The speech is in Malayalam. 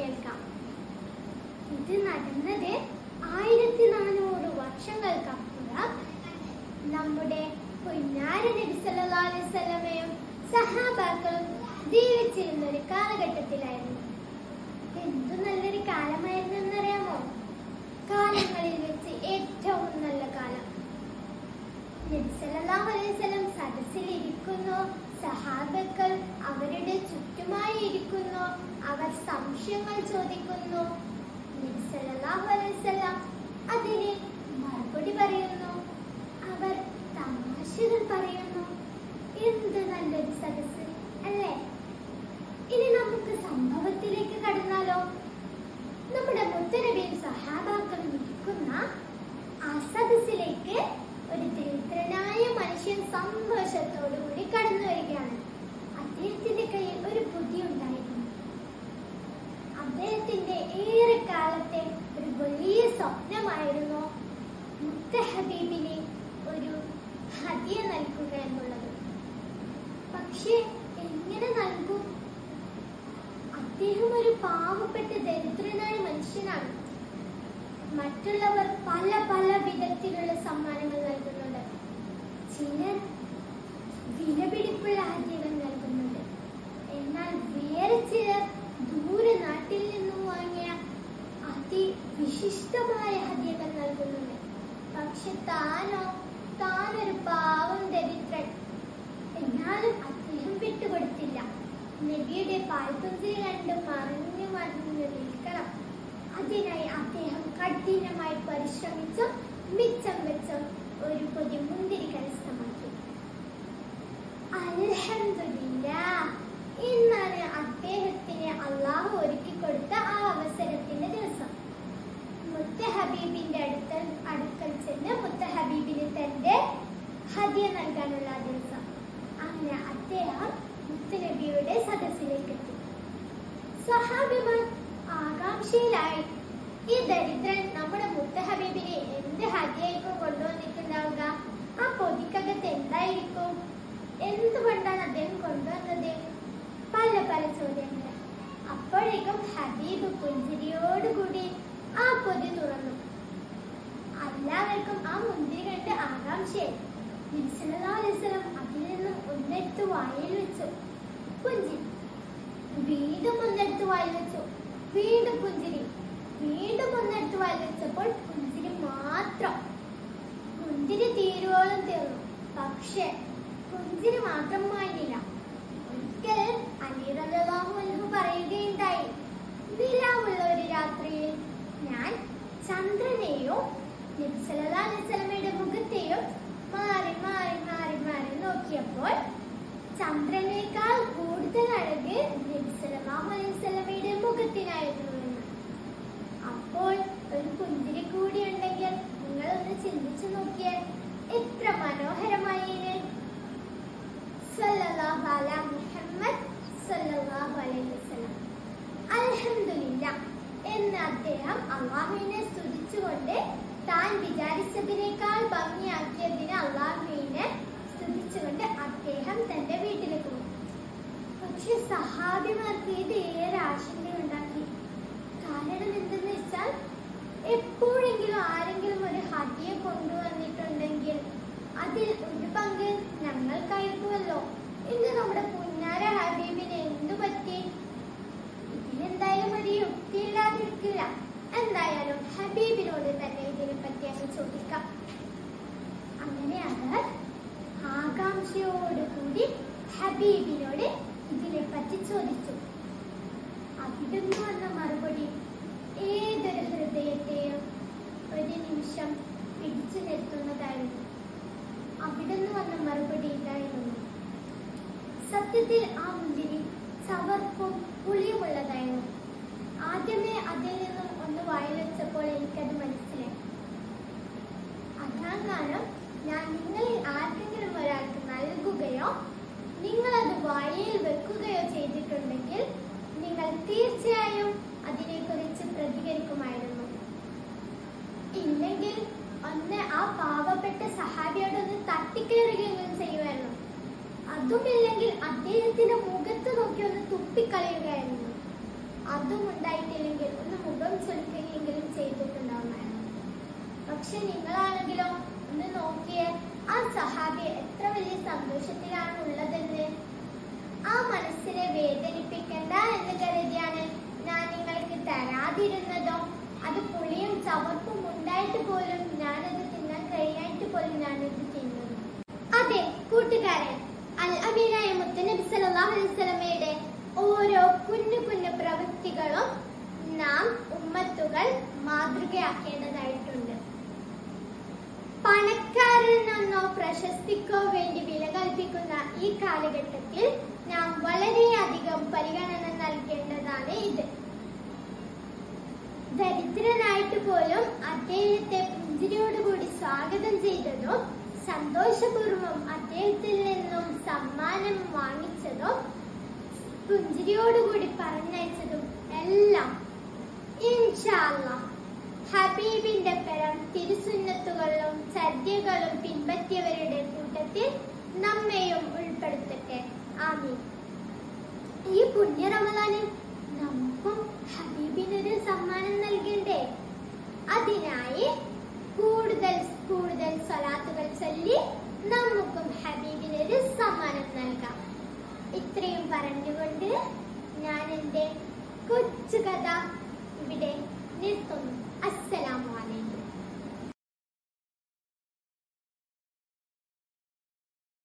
കേൾക്കാം ഇത് നടന്നത് ആയിരത്തി നാനൂറ് വർഷങ്ങൾക്കപ്പുറം നമ്മുടെ പൊന്നാര നബി സല്ലല്ലാഹു അലൈഹി വസല്ലമയും സഹാബാക്കളും ജീവിച്ചിരുന്ന ഒരു കാലഘട്ടത്തിലായിരുന്നു എന്തു നല്ലൊരു കാലമായിരുന്നു എന്നറിയാമോ കാലങ്ങളിൽ വെച്ച് ഏറ്റവും നല്ല കാലം നബി സല്ലല്ലാഹു അലൈഹി വസല്ലം സദസ്സിൽ ഇരിക്കുന്നു സഹാബക്കൾ അവരുടെ ചുറ്റുമായി ഇരിക്കുന്നു അവർ സംശയങ്ങൾ ചോദിക്കുന്നു നബി സല്ലല്ലാഹു അലൈഹി വസല്ലം അതിന് മറുപടി പറയുന്നു അവർ തമാശകൾ പറയുന്നു എന്ത് നല്ലൊരു സദസ്സ് അല്ലേ ഇനി നമുക്ക് സംഭവത്തിലേക്ക് കടന്നാലോ നമ്മുടെ മുത്തനബിയും സഹാബാക്കളും ഇരിക്കുന്ന ആ സദസ്സിലേക്ക് ഒരു ദരിദ്രനായ മനുഷ്യൻ സന്തോഷത്തോടുകൂടി കടന്നു വരികയാണ് അദ്ദേഹത്തിന്റെ കയ്യിൽ ഒരു പൊതി ഉണ്ടായിരുന്നു അദ്ദേഹത്തിന്റെ ഏറെ കാലത്തെ ഒരു വലിയ സ്വപ്നമായിരുന്നു മുത്ത ഹബീബിന് ഒരു ഹദിയ നൽകുക എന്നുള്ളത് പക്ഷേ എങ്ങനെ നൽകും അദ്ദേഹം ഒരു പാവപ്പെട്ട ദരിദ്രനായ മനുഷ്യനാണ് മറ്റുള്ളവർ പല പല വിധത്തിലുള്ള സമ്മാനങ്ങൾ നൽകുന്നുണ്ട് ചിലർ വിലപിടിപ്പുള്ള ഹദ്യകൾ നൽകുന്നുണ്ട് എന്നാൽ വേറെ ചിലർ ദൂരെ നാട്ടിൽ നിന്നും വാങ്ങിയ അതിവിശിഷ്ടമായ ഹദ്യകൾ നൽകുന്നുണ്ട് പക്ഷെ താനോ താനൊരു പാവം ദരിദ്രൻ എന്നാലും അദ്ദേഹം വിട്ടുകൊടുത്തില്ല നബിയുടെ പാൽപ്പുഞ്ചിരി കണ്ട് മറിഞ്ഞു മറിഞ്ഞു നിൽക്കണം അതിനായി അദ്ദേഹം കഠിനമായി പരിശ്രമിച്ചു മിച്ചം വെച്ച് ഒരു പൊതി മുന്തിരി കരസ്ഥമാക്കി അൽഹംദുലില്ലാ ഇന്നാണ് അദ്ദേഹത്തിന് അള്ളാഹു ഒരുക്കി കൊടുത്ത ആ അവസരത്തിന്റെ ദിവസം മുത്ത ഹബീബിന്റെ അടുക്കൽ അടുക്കൽ ചെന്ന് മുത്ത ഹബീബിന് തന്റെ ഹദിയ നൽകാനുള്ള ആ ദിവസം അങ്ങനെ അദ്ദേഹം മുത്തുനബിയുടെ സദസ്സിലേക്ക് എത്തി സഹാബിമാർ ആകാംക്ഷയിലായി ഈ ദരിദ്രൻ നമ്മുടെ മുത്ത ഹബീബിനെ എന്ത് ഹദിയായിരിക്കും കൊണ്ടുവന്നിട്ടുണ്ടാവുക ആ പൊതിക്കകത്ത് എന്തായിരിക്കും എന്തുകൊണ്ടാണ് അദ്ദേഹം കൊണ്ടുവന്നത് പല പല ചോദ്യങ്ങൾ അപ്പോഴേക്കും ഹബീബ് പുഞ്ചിരിയോടുകൂടി ആ പൊതി തുറന്നു എല്ലാവർക്കും ആ മുന്തിരി കണ്ട് ആകാംക്ഷയായി നബിസല്ലാസ്ലം അതിൽ നിന്നും ഒന്നെടുത്ത് വായിൽ വെച്ചു പുഞ്ചിരി വീണ്ടും ഒന്നെടുത്ത് വായിൽ വെച്ചു വീണ്ടും പുഞ്ചിരി വീണ്ടും ഒന്നെടുത്ത് വായിൽ വെച്ചപ്പോൾ പുഞ്ചിരി മാത്രം മുന്തിരി തീരുവോളം തീർന്നു പക്ഷേ പുഞ്ചിരി മാത്രം മാഞ്ഞില്ല ഒരിക്കൽ അലീറലാഹു പറയുകയുണ്ടായി നിലാവുള്ള ഒരു രാത്രിയിൽ ഞാൻ ചന്ദ്രനെയോ നബ്സലമയുടെ മുഖത്തെയോ മാറി മാറി മാറി മാറി നോക്കിയപ്പോൾ ചന്ദ്രനേക്കാൾ കൂടുതൽ അഴക് നബ്സലാഹു അലൈവലമയുടെ മുഖത്തിനായിരുന്നു എന്ന് അപ്പോൾ ഒരു പുഞ്ചിരി കൂടി ഉണ്ടെങ്കിൽ നിങ്ങളൊന്ന് ചിന്തിച്ചു നോക്കിയാൽ എത്ര മനോഹരമായേനെ സല്ലല്ലാഹു അലാ മുഹമ്മദ് സല്ലല്ലാഹു അലൈഹി വസല്ലം അൽഹംദുലില്ലാ എന്ന് അദ്ദേഹം അള്ളാഹുവിനെ സ്തുതിച്ചുകൊണ്ട് താൻ വിചാരിച്ചതിനേക്കാൾ ഭംഗിയാക്കിയതിന് അള്ളാഹുവിനെ സ്തുതിച്ചുകൊണ്ട് അദ്ദേഹം തന്റെ വീട്ടിലേക്ക് പോയി പക്ഷെ സഹാബിമാർക്ക് ഇത് ഏറെ ആശങ്കയുണ്ടാക്കി കാരണം എന്തെന്ന് വെച്ചാൽ എപ്പോഴെങ്കിലും ആരെങ്കിലും ഒരു ഹദിയ കൊണ്ടുവന്നിട്ടുണ്ടെങ്കിൽ അതിൽ ഒരു പങ്ക് ഞങ്ങൾക്കായിരിക്കുമല്ലോ ഇന്ന് നമ്മുടെ പുന്നാര ഹബീബിന് എന്തു പറ്റി ഇതിനെന്തായാലും ഒരു യുക്തിയില്ലാതിരിക്കില്ല എന്തായാലും ഹബീബിനോട് തന്നെ ഇതിനെ പറ്റി അങ്ങ് ചോദിക്കാം അങ്ങനെ അവർ ആകാംക്ഷയോടുകൂടി ഹബീബിനോട് ഇതിനെ പറ്റി ചോദിച്ചു അവിടുന്ന് വന്ന മറുപടി ഏതൊരു ഹൃദയത്തെയും ഒരു നിമിഷം പിടിച്ചു നിർത്തുന്നതായിരുന്നു അവിടുന്ന് വന്ന മറുപടി ഇതായിരുന്നു സത്യത്തിൽ ആ മുന്തിരി ചവർപ്പും പുളിയുമുള്ളതായിരുന്നു ആദ്യമേ അതിൽ നിന്നും ഒന്ന് വായിൽ വെച്ചപ്പോൾ എനിക്കത് മനസ്സിലായി അതാ കാരണം ഞാൻ നിങ്ങളിൽ ആർക്കെങ്കിലും ഒരാൾക്ക് നൽകുകയോ നിങ്ങളത് വായിൽ വെക്കുകയോ ചെയ്തിട്ടുണ്ടെങ്കിൽ നിങ്ങൾ തീർച്ചയായും അതിനെക്കുറിച്ച് പ്രതികരിക്കുമായിരുന്നു ഇല്ലെങ്കിൽ ഒന്ന് ആ പാവപ്പെട്ട സഹാബിയോടൊന്ന് തട്ടിക്കയറുകയെങ്കിലും ചെയ്യുമായിരുന്നു അതുമില്ലെങ്കിൽ അദ്ദേഹത്തിന്റെ മുഖത്ത് നോക്കി ഒന്ന് തുപ്പിക്കളയുകയായിരുന്നു അതും ഉണ്ടായിട്ടില്ല പക്ഷെ നിങ്ങളാണെങ്കിലോ ഒന്ന് നോക്കിയേ ആ സഹാബി എത്ര വലിയ സന്തോഷത്തിലാണ് ഉള്ളതെന്ന് ആ മനസ്സിനെ വേദനിപ്പിക്കണ്ട എന്ന് കരുതിയാണ് ഞാൻ നിങ്ങൾക്ക് തരാതിരുന്നതോ അത് പുളിയും ചവർപ്പും ഉണ്ടായിട്ട് പോലും ഞാനത് തിന്നാൻ കഴിയായിട്ട് പോലും ഞാനത് തിന്നുന്നു അതെ കൂട്ടുകാരൻ അൽ അമീനായ മുത്തനബി സല്ലല്ലാഹു അലൈഹി വസല്ലമയുടെ ഓരോ കുഞ്ഞു കുഞ്ഞു പ്രവൃത്തികളും നാം ഉമ്മത്തുകൾ മാതൃകയാക്കേണ്ടതായിട്ടുണ്ട് പണക്കാരിൽ നിന്നോ പ്രശസ്തിക്കോ വേണ്ടി വില കൽപ്പിക്കുന്ന ഈ കാലഘട്ടത്തിൽ നാം വളരെയധികം പരിഗണന നൽകേണ്ടതാണ് ഇത് ദരിദ്രനായിട്ട് പോലും അദ്ദേഹത്തെ പുഞ്ചിരിയോടുകൂടി സ്വാഗതം ചെയ്തതും സന്തോഷപൂർവ്വം അദ്ദേഹത്തിൽ നിന്നും സമ്മാനം വാങ്ങിച്ചതും പുഞ്ചിരിയോടുകൂടി പറഞ്ഞയച്ചതും എല്ലാം ഇൻഷാ അല്ലാഹ് ഹബീബിന്റെ പെരം തിരുസുന്നത്തുകളും സദ്യകളും പിൻപറ്റിയവരുടെ കൂട്ടത്തിൽ നമ്മെയും ഉൾപ്പെടുത്തട്ടെ ആമീൻ ഈ പുണ്യ റമദാനിൽ നമുക്കും ഹബീബിനൊരു സമ്മാനം നൽകണ്ടേ അതിനായി കൂടുതൽ കൂടുതൽ സ്വലാത്തുകൾ ചൊല്ലി നമുക്കും ഹബീബിനൊരു സമ്മാനം നൽകാം ഇത്രയും പറഞ്ഞുകൊണ്ട് ഞാൻ എൻ്റെ കൊച്ചു കഥ ഇവിടെ നിർത്തുന്നു